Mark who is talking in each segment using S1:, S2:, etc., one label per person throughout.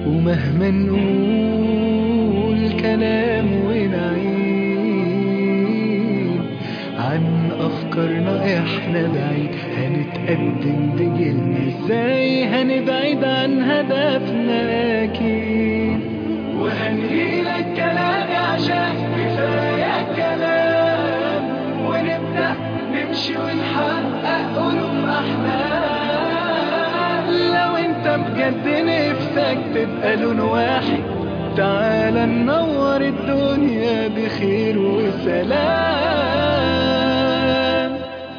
S1: ومهما نقول كلام ونعيد عن أفكارنا إحنا بعيد هنتقدم بجيلنا إزاي هنبعد عن هدفنا أكيد وهنهيلك كلامي عشان كفاية كلام ونبدأ نمشي ونحقق ألوف أحلام لو أنت بجد نفسك تبقى لون واحد تعال ننور الدنيا بخير وسلام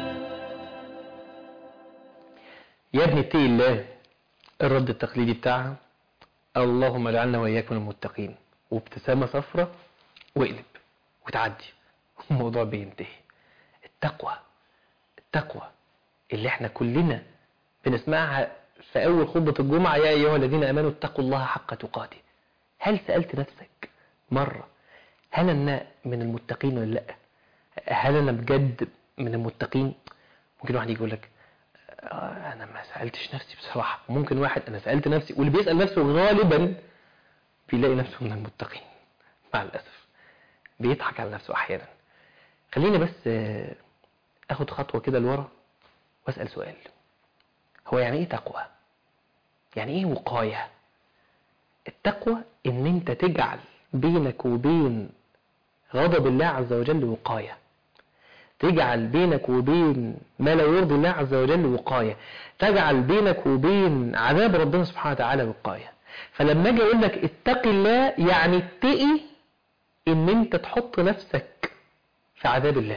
S2: يا ابني اتقي الله الرد التقليدي بتاعها اللهم اجعلنا واياك من المتقين وابتسامة صفرة واقلب وتعدي الموضوع بينتهي التقوى التقوى اللي احنا كلنا بنسمعها في اول خطبة الجمعة يا ايها الذين امنوا اتقوا الله حق تقاته هل سألت نفسك مرة هل انا من المتقين ولا لا هل انا بجد من المتقين ممكن واحد يجي يقول لك آه، انا ما سالتش نفسي بصراحه ممكن واحد انا سالت نفسي واللي بيسال نفسه غالبا بيلاقي نفسه من المتقين مع الاسف بيضحك على نفسه احيانا خليني بس آه، اخد خطوه كده لورا واسال سؤال هو يعني ايه تقوى يعني ايه وقايه التقوى ان انت تجعل بينك وبين غضب الله عز وجل وقايه تجعل بينك وبين ما لا يرضي الله عز وجل وقاية تجعل بينك وبين عذاب ربنا سبحانه وتعالى وقاية فلما اجي اقول لك اتقي الله يعني اتقي ان انت تحط نفسك في عذاب الله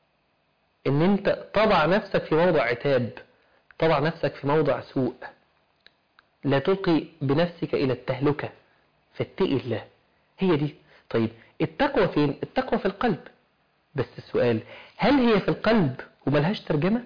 S2: ان انت تضع نفسك في موضع عتاب تضع نفسك في موضع سوء لا تلقي بنفسك الى التهلكة فاتقي الله هي دي طيب التقوى فين التقوى في القلب بس السؤال هل هي في القلب وملهاش ترجمة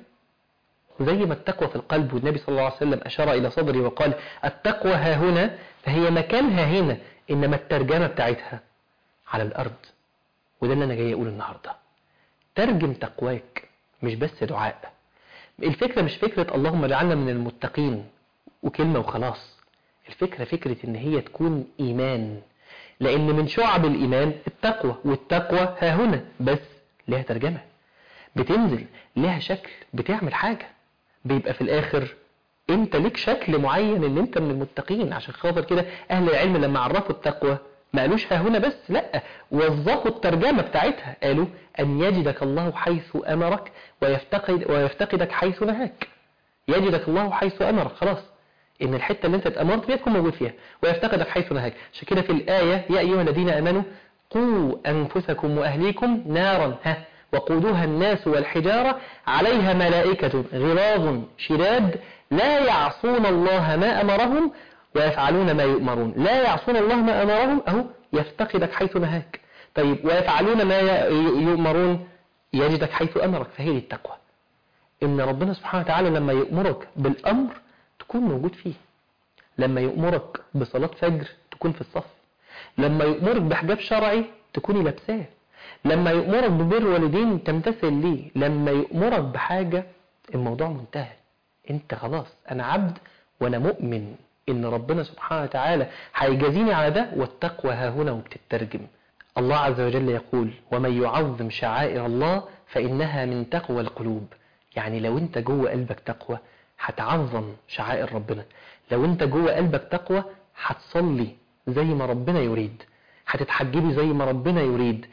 S2: زي ما التقوى في القلب والنبي صلى الله عليه وسلم أشار إلى صدري وقال التقوى ها هنا فهي مكانها هنا إنما الترجمة بتاعتها على الأرض وده اللي أنا جاي أقول النهاردة ترجم تقواك مش بس دعاء الفكرة مش فكرة اللهم اجعلنا من المتقين وكلمة وخلاص الفكرة فكرة إن هي تكون إيمان لأن من شعب الإيمان التقوى والتقوى ها هنا بس لها ترجمة بتنزل لها شكل بتعمل حاجة بيبقى في الآخر انت ليك شكل معين ان انت من المتقين عشان خاطر كده اهل العلم لما عرفوا التقوى ما قالوش ها هنا بس لا وظفوا الترجمة بتاعتها قالوا ان يجدك الله حيث امرك ويفتقد ويفتقدك حيث نهاك يجدك الله حيث امرك خلاص ان الحته اللي انت اتامرت بيها تكون موجود فيها ويفتقدك حيث نهاك عشان كده في الايه يا ايها الذين امنوا قوا انفسكم واهليكم نارا ها وقودها الناس والحجاره عليها ملائكه غلاظ شداد لا يعصون الله ما امرهم ويفعلون ما يؤمرون لا يعصون الله ما امرهم اهو يفتقدك حيث نهاك طيب ويفعلون ما يؤمرون يجدك حيث امرك فهي دي التقوى ان ربنا سبحانه وتعالى لما يأمرك بالامر تكون موجود فيه لما يأمرك بصلاة فجر تكون في الصف لما يأمرك بحجاب شرعي تكوني لابساه لما يأمرك ببر والدين تمتثل ليه لما يأمرك بحاجة الموضوع منتهى انت خلاص انا عبد وانا مؤمن ان ربنا سبحانه وتعالى هيجازيني على ده والتقوى ها هنا وبتترجم الله عز وجل يقول ومن يعظم شعائر الله فإنها من تقوى القلوب يعني لو انت جوه قلبك تقوى هتعظم شعائر ربنا لو انت جوه قلبك تقوى هتصلي زي ما ربنا يريد هتتحجبي زي ما ربنا يريد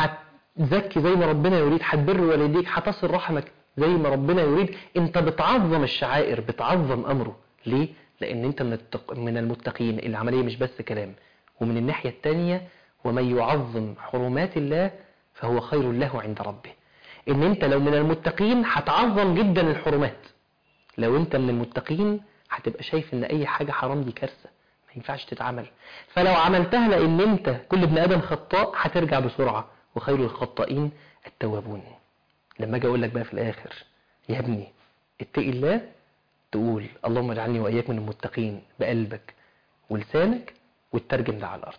S2: هتزكي زي ما ربنا يريد هتبر والديك هتصل رحمك زي ما ربنا يريد انت بتعظم الشعائر بتعظم امره ليه لان انت من, التق... من المتقين العملية مش بس كلام ومن الناحية التانية ومن يعظم حرمات الله فهو خير له عند ربه ان انت لو من المتقين هتعظم جدا الحرمات لو انت من المتقين هتبقى شايف ان اي حاجة حرام دي كارثة ما ينفعش تتعمل فلو عملتها لان انت كل ابن ادم خطاء هترجع بسرعة وخير الخطائين التوابون لما اجي اقول لك بقى في الاخر يا ابني اتقي الله تقول اللهم اجعلني واياك من المتقين بقلبك ولسانك وتترجم ده على الارض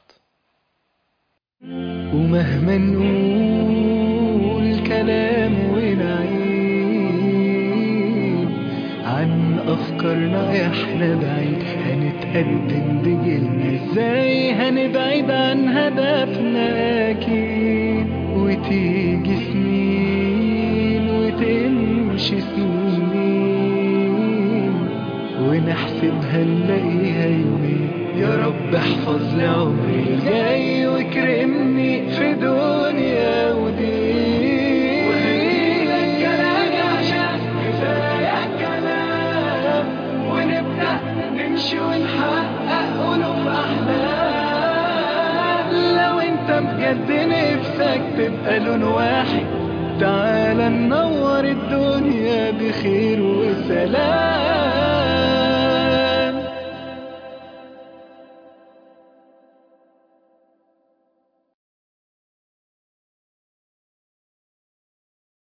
S1: ومهما نقول كلام ونعيد عن أفكارنا إحنا بعيد هنتقدم بجيلنا إزاي هنبعد عن هدفنا أكيد وتيجي سنين وتمشي سنين ونحسبها نلاقيها يومين يا رب احفظ لي عمري الجاي واكرمني في دنيا ودين وهديلك كلامي عشان كفاية كلام ونبدأ نمشي ونحقق ألوف أحلام لو انت بجد نفسك تبقى لون واحد تعال ننور الدنيا بخير وسلام